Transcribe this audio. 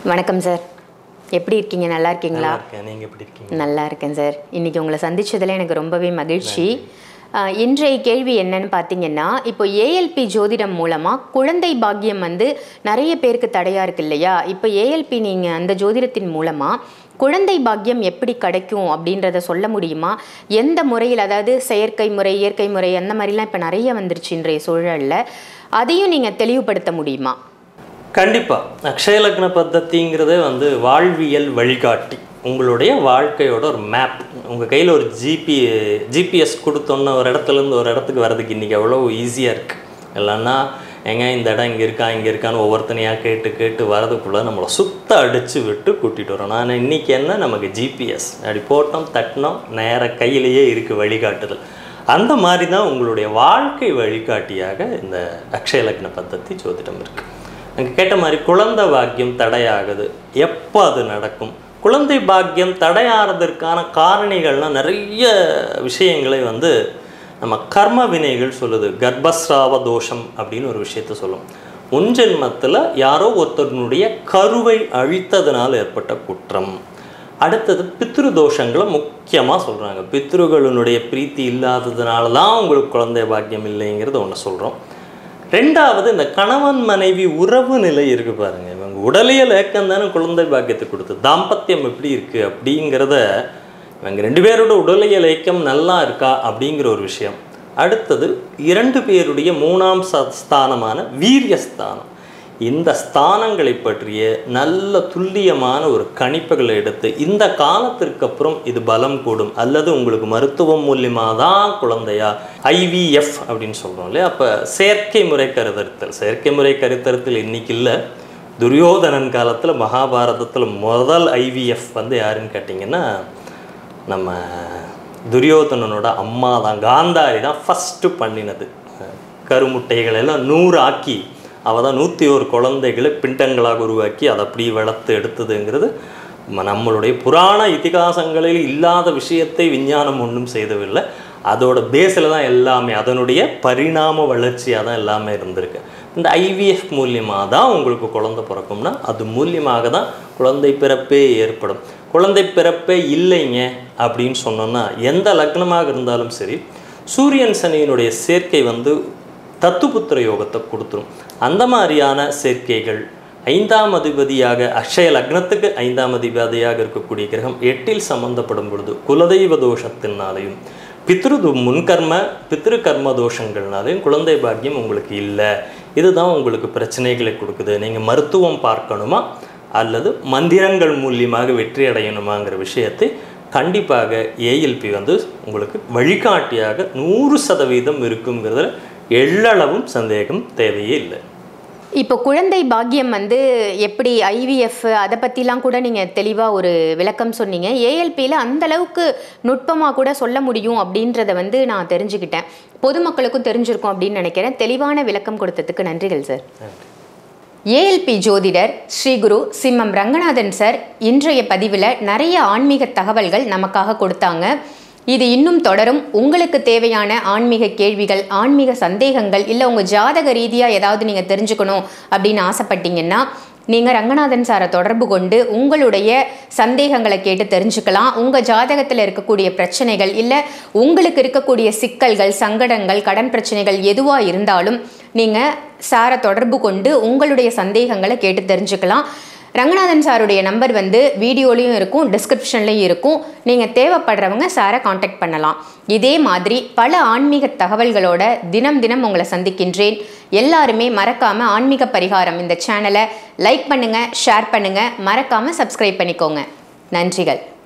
வணக்கம் சார் எப்படி இருக்கீங்க நல்லா இருக்கீங்களா நல்லா இருக்கேன் நீங்க எப்படி இருக்கீங்க நல்லா இருக்கேன் சார் இன்னைக்கு உங்களை சந்திச்சதுல எனக்கு ரொம்பவே மகிழ்ச்சி ஆஹ், இன்றைய கேள்வி என்னன்னு பார்த்தீங்கன்னா இப்போ ஏஎல்பி ஜோதிடம் மூலமாக குழந்தை பாக்கியம் வந்து நிறைய பேருக்கு தடையாக இருக்கு இல்லையா இப்போ ஏஎல்பி நீங்கள் அந்த ஜோதிடத்தின் மூலமாக குழந்தை பாக்கியம் எப்படி கிடைக்கும் அப்படின்றத சொல்ல முடியுமா எந்த முறையில் அதாவது செயற்கை முறை இயற்கை முறை அந்த மாதிரிலாம் இப்போ நிறைய வந்துருச்சு இன்றைய சூழலில் அதையும் நீங்கள் தெளிவுபடுத்த முடியுமா கண்டிப்பா அக்ஷய லக்ன பத்ததிங்கிறதே வந்து வாழ்வியல் வழிகாட்டி உங்களுடைய வாழ்க்கையோட ஒரு மேப் உங்க கையில ஒரு ஜிபி ஜிபிஎஸ் கொடுத்தோன்னா ஒரு இடத்துல இருந்து ஒரு இடத்துக்கு வர்றதுக்கு இன்னைக்கு எவ்வளோ ஈஸியா இருக்கு இல்லைன்னா எங்க இந்த இடம் இங்க இருக்கா இங்க இருக்கான்னு ஒவ்வொருத்தனையா கேட்டு கேட்டு வரதுக்குள்ள நம்மளை சுத்த அடிச்சு விட்டு கூட்டிட்டு வரோம் நான் இன்னைக்கு என்ன நமக்கு ஜிபிஎஸ் அப்படி போட்டோம் தட்டினோம் நேர கையிலேயே இருக்கு வழிகாட்டுதல் அந்த மாதிரி தான் உங்களுடைய வாழ்க்கை வழிகாட்டியாக இந்த அக்ஷய லக்ன பத்ததி ஜோதிடம் இருக்கு அங்கே கேட்ட மாதிரி குழந்தை பாக்கியம் தடையாகுது எப்போ அது நடக்கும் குழந்தை பாக்கியம் தடையாறதற்கான காரணிகள்லாம் நிறைய விஷயங்களை வந்து நம்ம கர்ம வினைகள் சொல்லுது கர்ப்பஸ்ராவ தோஷம் அப்படின்னு ஒரு விஷயத்த சொல்லும் முன் ஜென்மத்தில் யாரோ ஒருத்தருடைய கருவை அழித்ததுனால ஏற்பட்ட குற்றம் அடுத்தது பித்ரு தோஷங்களை முக்கியமாக சொல்கிறாங்க பித்ருகளினுடைய பிரீத்தி இல்லாததுனால தான் உங்களுக்கு குழந்தை பாக்கியம் இல்லைங்கிறது ஒன்று சொல்கிறோம் ரெண்டாவது இந்த கணவன் மனைவி உறவு நிலை இருக்கு பாருங்க இவங்க உடலியல் ஏக்கம் தானே குழந்தை பாக்கியத்தை கொடுத்து தாம்பத்தியம் எப்படி இருக்கு அப்படிங்கிறத இவங்க ரெண்டு பேரோட உடலியல் ஏக்கம் நல்லா இருக்கா அப்படிங்கிற ஒரு விஷயம் அடுத்தது இரண்டு பேருடைய மூணாம் ச- ஸ்தானமான வீரியஸ்தானம் இந்த ஸ்தானங்களை பற்றிய நல்ல துல்லியமான ஒரு கணிப்புகளை எடுத்து இந்த காலத்திற்கு அப்புறம் இது பலம் கூடும் அல்லது உங்களுக்கு மருத்துவம் மூலியமாக தான் குழந்தையா ஐவிஎஃப் அப்படின்னு சொல்கிறோம் இல்லையா அப்போ செயற்கை முறை கருத்தறுத்தல் செயற்கை முறை கருத்தறுத்தல் இன்னைக்கு இல்லை துரியோதனன் காலத்தில் மகாபாரதத்தில் முதல் ஐவிஎஃப் வந்து யாருன்னு கேட்டிங்கன்னா நம்ம துரியோதனனோட அம்மா தான் காந்தாரி தான் ஃபஸ்ட்டு பண்ணினது கருமுட்டைகள் எல்லாம் நூறு ஆக்கி அவள் தான் நூற்றி ஒரு குழந்தைகளை பிண்டங்களாக உருவாக்கி அதை அப்படியே வளர்த்து எடுத்ததுங்கிறது ம- நம்மளுடைய புராண இதிகாசங்களில் இல்லாத விஷயத்தை விஞ்ஞானம் ஒன்றும் செய்தவில்லை அதோட பேஸில் தான் எல்லாமே அதனுடைய பரிணாம வளர்ச்சியாக தான் எல்லாமே இருந்திருக்கு இந்த ஐவிஎஃப் மூலியமாக தான் உங்களுக்கு குழந்தை பிறக்கும்னா அது மூலியமாக தான் குழந்தை பிறப்பே ஏற்படும் குழந்தை பிறப்பே இல்லைங்க அப்படின்னு சொன்னோன்னா எந்த லக்னமாக இருந்தாலும் சரி சூரியன் சனியினுடைய சேர்க்கை வந்து தத்துபுத்திர யோகத்தை கொடுத்துரும் அந்த மாதிரியான சேர்க்கைகள் ஐந்தாம் அதிபதியாக அக்ஷய லக்னத்துக்கு ஐந்தாம் அதிபதியாக இருக்கக்கூடிய கிரகம் எட்டில் சம்பந்தப்படும் பொழுது குலதெய்வ தோஷத்தினாலையும் பித்ரு து- முன்கர்ம பித்ரு கர்ம தோஷங்கள்னாலையும் குழந்தை பாக்கியம் உங்களுக்கு இல்லை இதுதான் உங்களுக்கு பிரச்சனைகளை கொடுக்குது நீங்கள் மருத்துவம் பார்க்கணுமா அல்லது மந்திரங்கள் மூலியமாக வெற்றி அடையணுமாங்கிற விஷயத்தை கண்டிப்பாக ஏஎல்பி வந்து உங்களுக்கு வழிகாட்டியாக நூறு சதவீதம் இருக்குங்கிறதுல எள்ளளவும் சந்தேகம் தேவையே இல்லை இப்போ குழந்தை பாக்கியம் வந்து எப்படி ஐவிஎஃப் அதை பற்றிலாம் கூட நீங்கள் தெளிவாக ஒரு விளக்கம் சொன்னீங்க ஏஎல்பியில் அந்த அளவுக்கு நுட்பமாக கூட சொல்ல முடியும் அப்படின்றத வந்து நான் தெரிஞ்சுக்கிட்டேன் பொதுமக்களுக்கும் தெரிஞ்சிருக்கும் அப்படின்னு நினைக்கிறேன் தெளிவான விளக்கம் கொடுத்ததுக்கு நன்றிகள் சார் ஏஎல்பி ஜோதிடர் ஸ்ரீ குரு சிம்மம் ரங்கநாதன் சார் இன்றைய பதிவில் நிறைய ஆன்மீக தகவல்கள் நமக்காக கொடுத்தாங்க இது இன்னும் தொடரும் உங்களுக்கு தேவையான ஆன்மீக கேள்விகள் ஆன்மீக சந்தேகங்கள் இல்லை உங்கள் ஜாதக ரீதியாக ஏதாவது நீங்கள் தெரிஞ்சுக்கணும் அப்படின்னு ஆசைப்பட்டீங்கன்னா நீங்கள் ரங்கநாதன் சாரை தொடர்பு கொண்டு உங்களுடைய சந்தேகங்களை கேட்டு தெரிஞ்சுக்கலாம் உங்கள் ஜாதகத்தில் இருக்கக்கூடிய பிரச்சனைகள் இல்லை உங்களுக்கு இருக்கக்கூடிய சிக்கல்கள் சங்கடங்கள் கடன் பிரச்சனைகள் எதுவாக இருந்தாலும் நீங்கள் சாரை தொடர்பு கொண்டு உங்களுடைய சந்தேகங்களை கேட்டு தெரிஞ்சுக்கலாம் ரங்கநாதன் சாருடைய நம்பர் வந்து வீடியோலையும் இருக்கும் டிஸ்கிரிப்ஷன்லையும் இருக்கும் நீங்கள் தேவைப்படுறவங்க சாரை காண்டாக்ட் பண்ணலாம் இதே மாதிரி பல ஆன்மீக தகவல்களோட தினம் தினம் உங்களை சந்திக்கின்றேன் எல்லாருமே மறக்காமல் ஆன்மீக பரிகாரம் இந்த சேனலை லைக் பண்ணுங்கள் ஷேர் பண்ணுங்கள் மறக்காமல் சப்ஸ்கிரைப் பண்ணிக்கோங்க நன்றிகள்